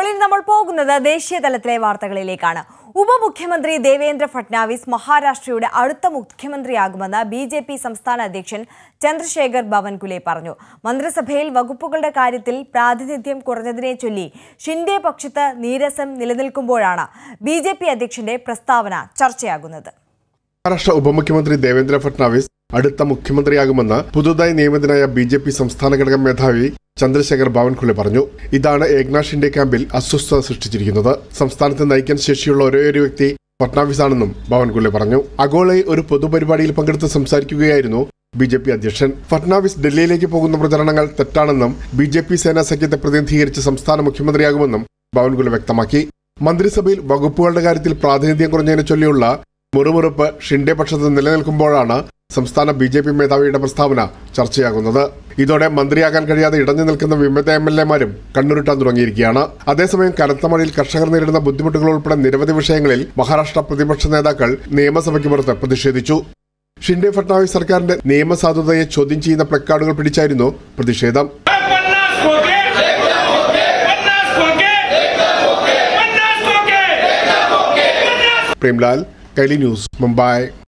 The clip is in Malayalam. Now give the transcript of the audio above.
അപ്പോൾ ഇനി നമ്മൾ പോകുന്നത് ദേശീയ തലത്തിലെ വാർത്തകളിലേക്കാണ് ഉപമുഖ്യമന്ത്രി ദേവേന്ദ്ര ഫട്നാവിസ് മഹാരാഷ്ട്രയുടെ അടുത്ത മുഖ്യമന്ത്രിയാകുമെന്ന് ബി ജെ പി സംസ്ഥാന അധ്യക്ഷൻ ചന്ദ്രശേഖർ ബവൻകുലെ പറഞ്ഞു മന്ത്രിസഭയിൽ വകുപ്പുകളുടെ കാര്യത്തിൽ പ്രാതിനിധ്യം കുറഞ്ഞതിനെ ചൊല്ലി ഷിൻഡെ പക്ഷത്ത് നീരസം നിലനിൽക്കുമ്പോഴാണ് ബി ജെ പി അധ്യക്ഷന്റെ പ്രസ്താവന ചർച്ചയാകുന്നത് മഹാരാഷ്ട്ര ഉപമുഖ്യമന്ത്രി ദേവേന്ദ്ര ഫട്നാവിസ് അടുത്ത മുഖ്യമന്ത്രിയാകുമെന്ന് പുതുതായി നിയമിതനായ ബി ജെ പി സംസ്ഥാന ഘടകം മേധാവി ചന്ദ്രശേഖർ ബാവൻകുലെ പറഞ്ഞു ഇതാണ് ഏക്നാഥ് ഷിൻഡെ ക്യാമ്പിൽ അസ്വസ്ഥത സൃഷ്ടിച്ചിരിക്കുന്നത് സംസ്ഥാനത്തെ നയിക്കാൻ ശേഷിയുള്ള ഒരേയൊരു വ്യക്തി ഫട്നാവിസ് ആണെന്നും ബാവൻകുലെ പറഞ്ഞു അഗോളയിൽ ഒരു പൊതുപരിപാടിയിൽ പങ്കെടുത്ത് സംസാരിക്കുകയായിരുന്നു ബി ജെ പി അധ്യക്ഷൻ ഫട്നാവിസ് ഡൽഹിയിലേക്ക് പോകുന്ന പ്രചരണങ്ങൾ തെറ്റാണെന്നും ബി ജെ പി സേനാ സഖ്യത്തെ പ്രതിനിധീകരിച്ച് സംസ്ഥാന മുഖ്യമന്ത്രിയാകുമെന്നും ബാവൻകുലെ വ്യക്തമാക്കി മന്ത്രിസഭയിൽ വകുപ്പുകളുടെ കാര്യത്തിൽ പ്രാതിനിധ്യം കുറഞ്ഞതിനെ ചൊല്ലിയുള്ള മുറുമുറുപ്പ് ഷിൻഡെ പക്ഷത്ത് നിലനിൽക്കുമ്പോഴാണ് സംസ്ഥാന ബി ജെ പി മേധാവിയുടെ പ്രസ്താവന ചർച്ചയാകുന്നത് ഇതോടെ മന്ത്രിയാകാൻ കഴിയാതെ ഇടഞ്ഞു നിൽക്കുന്ന വിമത എം എൽ എമാരും കണ്ണുരുട്ടാൻ തുടങ്ങിയിരിക്കുകയാണ് അതേസമയം കനത്ത മഴയിൽ കർഷകർ നേരിടുന്ന ബുദ്ധിമുട്ടുകൾ ഉൾപ്പെടെ നിരവധി വിഷയങ്ങളിൽ മഹാരാഷ്ട്ര പ്രതിപക്ഷ നേതാക്കൾ നിയമസഭയ്ക്ക് പുറത്ത് പ്രതിഷേധിച്ചു ഷിൻഡെ ഫട്നാവിസ് സർക്കാരിന്റെ നിയമസാധുതയെ ചോദ്യം ചെയ്യുന്ന പ്ലക്കാർഡുകൾ പിടിച്ചായിരുന്നു പ്രതിഷേധം पन्नास खोके पन्नास खोके पन्नास खोके പ്രേംലാൽ കൈലി ന്യൂസ് മുംബൈ